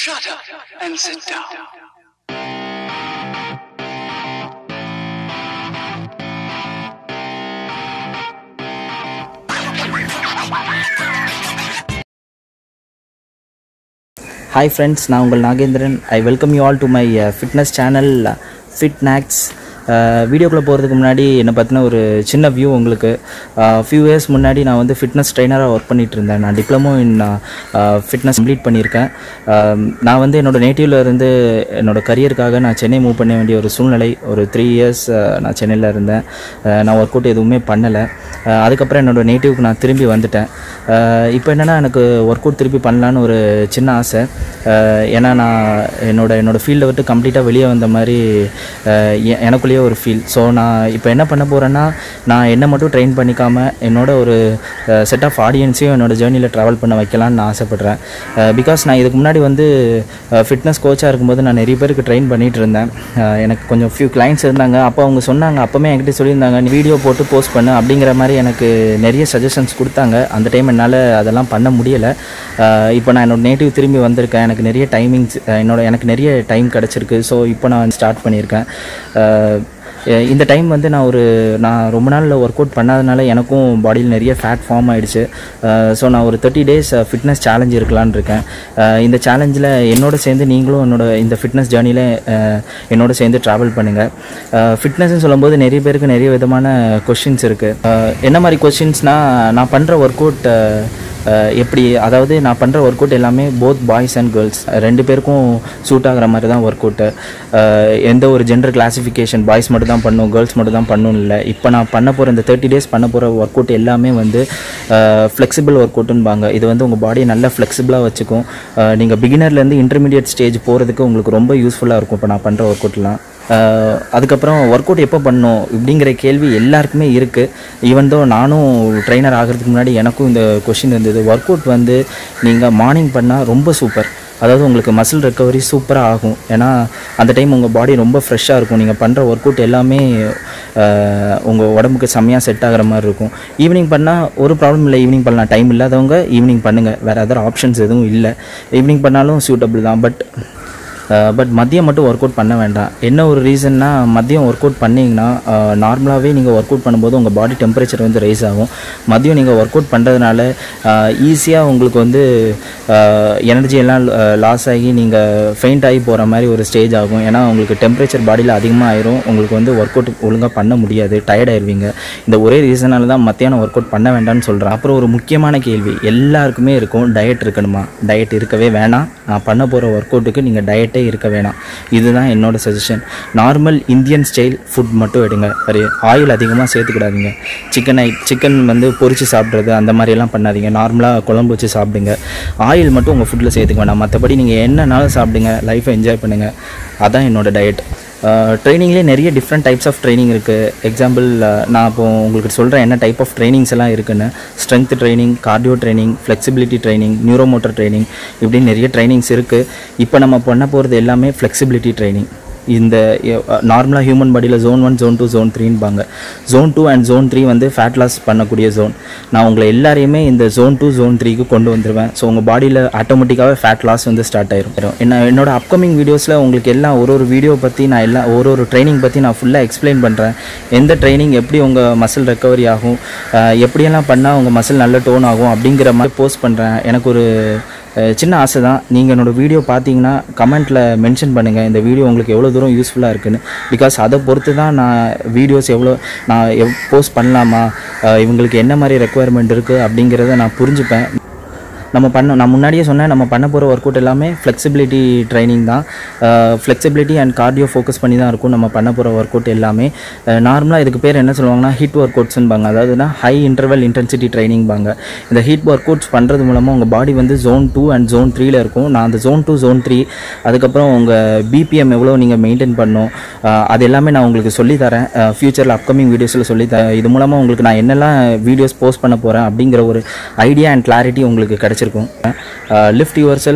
Shut up and sit down. Hi friends நான் உங்கள் Nagendran I welcome you all to my fitness channel fit Nags வீடியோக்குள்ளே போகிறதுக்கு முன்னாடி என்னை பற்றின ஒரு சின்ன வியூ உங்களுக்கு ஃபியூ இயர்ஸ் முன்னாடி நான் வந்து ஃபிட்னஸ் ட்ரைனராக ஒர்க் பண்ணிட்டு இருந்தேன் நான் டிப்ளமோ இன் ஃபிட்னஸ் கம்ப்ளீட் பண்ணியிருக்கேன் Uh, நான் வந்து என்னோடய நேட்டிவ்ல இருந்து என்னோடய கரியருக்காக நான் சென்னை மூவ் பண்ண வேண்டிய ஒரு சூழ்நிலை ஒரு த்ரீ இயர்ஸ் நான் சென்னையில் இருந்தேன் Uh, நான் ஒர்க் அவுட் எதுவுமே பண்ணலை அதுக்கப்புறம் என்னோடய நேட்டிவ்க்கு நான் திரும்பி வந்துட்டேன் இப்போ என்னென்னா எனக்கு ஒர்க் அவுட் திருப்பி பண்ணலான்னு ஒரு சின்ன ஆசை அஹ் ஏன்னா நான் என்னோட என்னோட ஃபீல்டை விட்டு கம்ப்ளீட்டாக வெளியே வந்த மாதிரி அஹ் எ- எனக்குள்ளேயே ஒரு ஃபீல் ஸோ நான் இப்போ என்ன பண்ண போகிறேன்னா நான் என்னை மட்டும் ட்ரெயின் பண்ணிக்காமல் என்னோட ஒரு செட் ஆஃப் ஆடியன்ஸையும் என்னோட ஜேர்னியில் ட்ராவல் பண்ண வைக்கலாம்னு நான் ஆசைப்பட்றேன் பிகாஸ் நான் இதுக்கு முன்னாடி வந்து ஃபிட்னஸ் கோச்சாக இருக்கும்போது நான் நிறைய பேருக்கு ட்ரெயின் பண்ணிகிட்டு இருந்தேன் அஹ் எனக்கு கொஞ்சம் ஃபியூ கிளைண்ட்ஸ் இருந்தாங்க அப்போ அவங்க சொன்னாங்க அப்போவே என்கிட்ட சொல்லியிருந்தாங்க நீ வீடியோ போட்டு போஸ்ட் பண்ணு அப்படிங்கிற மாதிரி எனக்கு நிறைய சஜஷன்ஸ் கொடுத்தாங்க அந்த டைம் என்னால் அதெல்லாம் பண்ண முடியலை இப்போ நான் என்னோட நேட்டிவ் திரும்பி வந்திருக்கேன் எனக்கு நிறைய டைமிங்ஸ் என்னோட எனக்கு நிறைய டைம் கிடச்சிருக்கு ஸோ இப்போ நான் ஸ்டார்ட் பண்ணியிருக்கேன் அஹ் எ- இந்த டைம் வந்து நான் ஒரு நான் ரொம்ப நாள் ஒர்க் அவுட் பண்ணாதனால எனக்கும் பாடியில் நிறைய ஃபேட் ஃபார்ம் ஆயிடுச்சு ஸோ நான் ஒரு தேர்ட்டி டேஸ் ஃபிட்னஸ் சேலஞ்ச் இருக்கலான்னு இருக்கேன் அஹ் இந்த சேலஞ்சில் என்னோட சேர்ந்து நீங்களும் என்னோட இந்த ஃபிட்னஸ் ஜேர்னியில் என்னோட சேர்ந்து ட்ராவல் பண்ணுங்கள் ஃபிட்னஸ்னு சொல்லும்போது நிறைய பேருக்கு நிறைய விதமான கொஷின்ஸ் இருக்குது என்ன மாதிரி கொஷின்ஸ்னால் நான் பண்ணுற ஒர்க் அவுட் எப்படி அதாவது நான் பண்ணுற ஒர்க் அவுட் எல்லாமே போத் பாய்ஸ் அண்ட் கேர்ள்ஸ் ரெண்டு பேருக்கும் சூட் ஆகிற மாதிரி தான் ஒர்க் அவுட்டு எந்த ஒரு ஜெண்டர் கிளாசிஃபிகேஷன் பாய்ஸ் மட்டும் தான் பண்ணும் கேர்ள்ஸ் மட்டும் தான் பண்ணணும் இல்லை இப்போ நான் பண்ண போகிற இந்த தேர்ட்டி டேஸ் பண்ண போகிற ஒர்க் அவுட் எல்லாமே வந்து ஃப்ளெக்சிபிள் ஒர்க் அவுட்டுன்பாங்க இது வந்து உங்கள் பாடியை நல்லா ஃப்ளெக்சிபிளாக வச்சுக்கும் நீங்கள் பிகினர்லேருந்து இன்டர்மீடியட் ஸ்டேஜ் போகிறதுக்கு உங்களுக்கு ரொம்ப யூஸ்ஃபுல்லாக இருக்கும் இப்போ நான் பண்ணுற ஒர்க் அவுட்லாம் ஆஹ் அதுக்கப்புறம் ஒர்க் அவுட் எப்போ பண்ணணும் இப்படிங்கிற கேள்வி எல்லாருக்குமே இருக்குது ஈவன் தோ நானும் ட்ரைனர் ஆகிறதுக்கு முன்னாடி எனக்கும் இந்த கொஷின் இருந்தது ஒர்க் அவுட் வந்து நீங்கள் மார்னிங் பண்ணால் ரொம்ப சூப்பர் அதாவது உங்களுக்கு மசில் ரெக்கவரி சூப்பராக ஆகும் ஏன்னா அந்த டைம் உங்கள் பாடி ரொம்ப ஃப்ரெஷ்ஷாக இருக்கும் நீங்கள் பண்ணுற ஒர்க் அவுட் எல்லாமே உங்கள் உடம்புக்கு செம்மையாக செட் ஆகிற மாதிரி இருக்கும் ஈவினிங் பண்ணால் ஒரு ப்ராப்ளம் இல்லை ஈவினிங் பண்ணலாம் டைம் இல்லாதவங்க ஈவினிங் பண்ணுங்கள் வேறு அதர் ஆப்ஷன்ஸ் எதுவும் இல்லை ஈவினிங் பண்ணாலும் சூட்டபிள் தான் பட் பட் மதியம் மட்டும் ஒர்க் அவுட் பண்ண வேண்டாம் என்ன ஒரு ரீசன்னா மதியம் ஒர்க் அவுட் பண்ணிங்கன்னா நார்மலாகவே நீங்கள் ஒர்க் அவுட் பண்ணும்போது உங்கள் பாடி டெம்பரேச்சர் வந்து ரைஸ் ஆகும் மதியம் நீங்கள் ஒர்க் அவுட் பண்ணுறதுனால ஈஸியாக உங்களுக்கு வந்து எனர்ஜி எல்லாம் லாஸ் ஆகி நீங்கள் ஃபெயிண்ட் ஆகி போகிற மாதிரி ஒரு ஸ்டேஜ் ஆகும் ஏன்னா உங்களுக்கு டெம்பரேச்சர் பாடியில் அதிகமாக ஆயிரும் உங்களுக்கு வந்து ஒர்க் அவுட் ஒழுங்காக பண்ண முடியாது டயர்ட் ஆயிருவீங்க இந்த ஒரே ரீசனால தான் மத்தியானம் ஒர்க் அவுட் பண்ண வேண்டாம்னு சொல்கிறேன் அப்புறம் ஒரு முக்கியமான கேள்வி எல்லாருக்குமே இருக்கும் டயட் இருக்கணுமா டயட் இருக்கவே வேணாம் நான் பண்ண போகிற ஒர்க் அவுட்டுக்கு நீங்கள் டயட்டே இருக்க வேணாம் இதுதான் என்னோட suggestion normal Indian style food மட்டும் எடுங்க ஒரு ஆயில் அதிகமாக சேர்த்துக்கிடாதீங்க சிக்கன் ஐ சிக்கன் வந்து பொரிச்சு சாப்பிட்றது அந்த மாதிரியெல்லாம் பண்ணாதீங்க நார்மலாக குழம்பு வச்சு சாப்பிடுங்க ஆயில் மட்டும் உங்கள் ஃபுட்டில் சேர்த்துக்க வேணாம் மற்றபடி நீங்கள் என்னன்னாலும் சாப்பிடுங்க லைஃப்பை என்ஜாய் பண்ணுங்கள் அதான் என்னோட டயட் ட்ரைனிங்லேயே நிறைய டிஃப்ரெண்ட் டைப்ஸ் ஆஃப் ட்ரைனிங் இருக்குது எக்ஸாம்பிள் நான் இப்போ உங்களுக்கு சொல்கிறேன் என்ன டைப் ஆஃப் ட்ரைனிங்ஸ் எல்லாம் இருக்குன்னு strength training cardio training flexibility training neuromotor training இப்படின்னு நிறைய ட்ரைனிங்ஸ் இருக்குது இப்போ நம்ம பண்ண போகிறது எல்லாமே ஃப்ளெக்சிபிலிட்டி ட்ரைனிங் இந்த நார்மலாக ஹியூமன் பாடியில் zone one zone two zone த்ரீன்பாங்க zone two and zone three வந்து ஃபேட் லாஸ் பண்ணக்கூடிய ஜோன் நான் உங்களை எல்லாரையுமே இந்த ஜோன் டூ ஜோன் த்ரீக்கு கொண்டு வந்துடுவேன் ஸோ உங்கள் பாடியில் ஆட்டோமேட்டிக்காகவே ஃபேட் லாஸ் வந்து ஸ்டார்ட் ஆயிரும் என்ன என்னோட அப்கமிங் வீடியோஸில் உங்களுக்கு எல்லாம் ஒரு ஒரு வீடியோ பற்றி நான் எல்லாம் ஒரு ஒரு ட்ரைனிங் பற்றி நான் ஃபுல்லாக எக்ஸ்பிளைன் பண்ணுறேன் எந்த ட்ரைனிங் எப்படி உங்கள் மசில் ரெக்கவரி ஆகும் அஹ் எப்படியெல்லாம் பண்ணால் உங்கள் மசில் நல்ல டோன் ஆகும் அப்படிங்கிற மாதிரி போஸ்ட் பண்ணுறேன் எனக்கு ஒரு அஹ் சின்ன ஆசை தான் நீங்கள் என்னோடய வீடியோ பார்த்தீங்கன்னா கமெண்ட்டில் மென்ஷன் பண்ணுங்கள் இந்த வீடியோ உங்களுக்கு எவ்வளோ தூரம் யூஸ்ஃபுல்லாக இருக்குன்னு பிகாஸ் அதை பொறுத்து தான் நான் வீடியோஸ் எவ்வளோ நான் எவ் போஸ்ட் பண்ணலாமா அஹ் இவங்களுக்கு என்ன மாதிரி ரெக்குவயர்மெண்ட் இருக்குது அப்படிங்கிறத நான் புரிஞ்சுப்பேன் நம்ம பண்ண நான் முன்னாடியே சொன்னேன் நம்ம பண்ண போகிற ஒர்க் அவுட் எல்லாமே ஃப்ளெக்சிபிலிட்டி ட்ரைனிங் தான் ஃப்ளெக்சிபிலிட்டி அண்ட் கார்டியோ ஃபோக்கஸ் பண்ணி தான் இருக்கும் நம்ம பண்ண போகிற ஒர்க் அவுட் எல்லாமே நார்மலாக இதுக்கு பேர் என்ன சொல்லுவாங்கன்னா ஹீட் ஒர்க் அவுட்ஸ்ன்பாங்க அதாவதுனா ஹை இன்டர்வல் இன்டென்சிட்டி ட்ரைனிங்பாங்க இந்த ஹீட் ஒர்க் அவுட்ஸ் பண்ணுறது மூலமாக உங்கள் பாடி வந்து ஜோன் டூ அண்ட் ஜோன் த்ரீல இருக்கும் நான் அந்த ஜோன் டூ ஜோன் த்ரீ அதுக்கப்புறம் உங்கள் பிபிஎம் எவ்வளோ நீங்கள் மெயின்டைன் பண்ணணும் அஹ் அது எல்லாமே நான் உங்களுக்கு சொல்லித்தரேன் ஃப்யூச்சரில் அப்கமிங் வீடியோஸில் சொல்லித்தரேன் இது மூலமாக உங்களுக்கு நான் என்னெல்லாம் வீடியோஸ் போஸ்ட் பண்ண போகிறேன் அப்படிங்கிற ஒரு ஐடியா அண்ட் கிளாரிட்டி உங்களுக்கு கிடச்சிருக்கும் lift yourself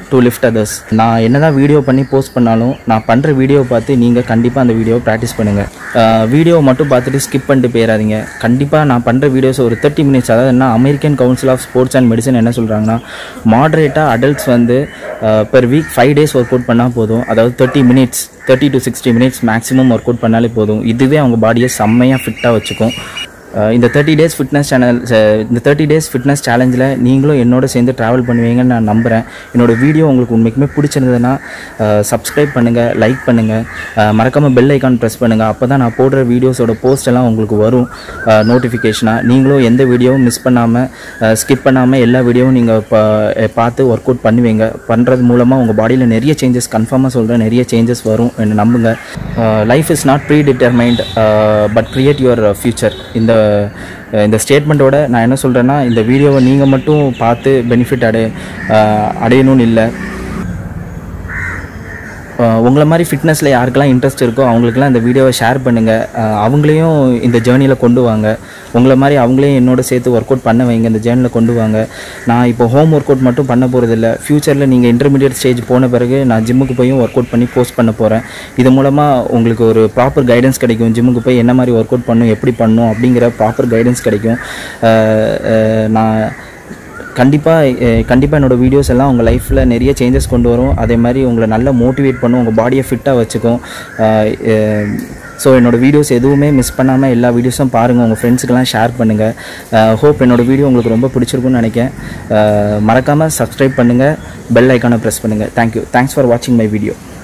to lift others நான் என்ன தான் வீடியோ பண்ணி போஸ்ட் பண்ணாலும் நான் பண்ணுற வீடியோ பார்த்து நீங்கள் கண்டிப்பாக அந்த வீடியோவை ப்ராக்டிஸ் பண்ணுங்கள் வீடியோ மட்டும் பார்த்துட்டு ஸ்கிப் பண்ணிட்டு போயிடாதீங்க கண்டிப்பாக நான் பண்ணுற வீடியோஸ் ஒரு தேர்ட்டி மினிட்ஸ் அதாவது என்ன American Council of Sports and Medicine என்ன சொல்கிறாங்கன்னா மாடரேட்டாக அடல்ட்ஸ் வந்து per week five days workout பண்ணால் போதும் அதாவது thirty minutes thirty to sixty minutes maximum workout பண்ணாலே போதும் இதுவே அவங்க பாடியை செம்மையாக ஃபிட்டாக வச்சுக்கும் அஹ் இந்த தேர்ட்டி டேஸ் ஃபிட்னஸ் சேனல் இந்த தேர்ட்டி டேஸ் ஃபிட்னஸ் சேலஞ்சில் நீங்களும் என்னோட சேர்ந்து ட்ராவல் பண்ணுவீங்கன்னு நான் நம்புகிறேன் என்னோட வீடியோ உங்களுக்கு உண்மைக்குமே பிடிச்சிருந்ததுன்னா சப்ஸ்கிரைப் பண்ணுங்கள் லைக் பண்ணுங்கள் மறக்காமல் பெல் ஐக்கான் ப்ரெஸ் பண்ணுங்கள் அப்போ தான் நான் போடுற வீடியோஸோட போஸ்ட் எல்லாம் உங்களுக்கு வரும் நோட்டிஃபிகேஷனாக நீங்களும் எந்த வீடியோவும் மிஸ் பண்ணாமல் ஸ்கிப் பண்ணாமல் எல்லா வீடியோவும் நீங்கள் பார்த்து ஒர்க் அவுட் பண்ணுவீங்க பண்ணுறது மூலமாக உங்கள் பாடியில் நிறைய சேஞ்சஸ் கன்ஃபார்மாக சொல்கிறேன் நிறைய சேஞ்சஸ் வரும் என்ன நம்புங்க life is not predetermined but create your future இந்த அஹ் இந்த ஸ்டேட்மெண்ட்டோட நான் என்ன சொல்கிறேன்னா இந்த வீடியோவை நீங்கள் மட்டும் பார்த்து பெனிஃபிட் அடை அஹ் அடையணும்னு இல்லை அஹ் உங்களை மாதிரி ஃபிட்னஸில் யாருக்கெல்லாம் இன்ட்ரெஸ்ட் இருக்கோ அவங்களுக்கெல்லாம் இந்த வீடியோவை ஷேர் பண்ணுங்கள் அவங்களையும் இந்த ஜேர்னியில் கொண்டு வாங்க உங்களை மாதிரி அவங்களையும் என்னோட சேர்த்து ஒர்க் அவுட் பண்ண வைங்க இந்த ஜேர்னியில் கொண்டு வாங்க நான் இப்போ ஹோம் ஒர்க் அவுட் மட்டும் பண்ண போகிறதில்ல ஃப்யூச்சரில் நீங்கள் இன்டர்மீடியட் ஸ்டேஜ் போன பிறகு நான் ஜிம்முக்கு போயும் ஒர்க் அவுட் பண்ணி போஸ்ட் பண்ண போகிறேன் இது மூலமாக உங்களுக்கு ஒரு ப்ராப்பர் கைடன்ஸ் கிடைக்கும் ஜிம்முக்கு போய் என்ன மாதிரி ஒர்க் அவுட் பண்ணணும் எப்படி பண்ணணும் அப்படிங்கிற ப்ராப்பர் கைடன்ஸ் கிடைக்கும் அஹ் அஹ் நான் கண்டிப்பாக கண்டிப்பாக என்னோடய வீடியோஸ் எல்லாம் உங்கள் லைஃப்பில் நிறைய சேஞ்சஸ் கொண்டு வரும் அதே மாதிரி உங்களை நல்லா மோட்டிவேட் பண்ணும் உங்கள் பாடியை ஃபிட்டாக வச்சுக்கும் ஸோ என்னோடய வீடியோஸ் எதுவுமே மிஸ் பண்ணாமல் எல்லா வீடியோஸும் பாருங்கள் உங்கள் ஃப்ரெண்ட்ஸுக்கெல்லாம் ஷேர் பண்ணுங்கள் ஹோப் என்னோடய வீடியோ உங்களுக்கு ரொம்ப பிடிச்சிருக்குன்னு நினைக்கிறேன் மறக்காமல் சப்ஸ்கிரைப் பண்ணுங்கள் பெல் ஐக்கானை ப்ரெஸ் பண்ணுங்கள் தேங்க்யூ தேங்க்ஸ் ஃபார் வாட்சிங் மை வீடியோ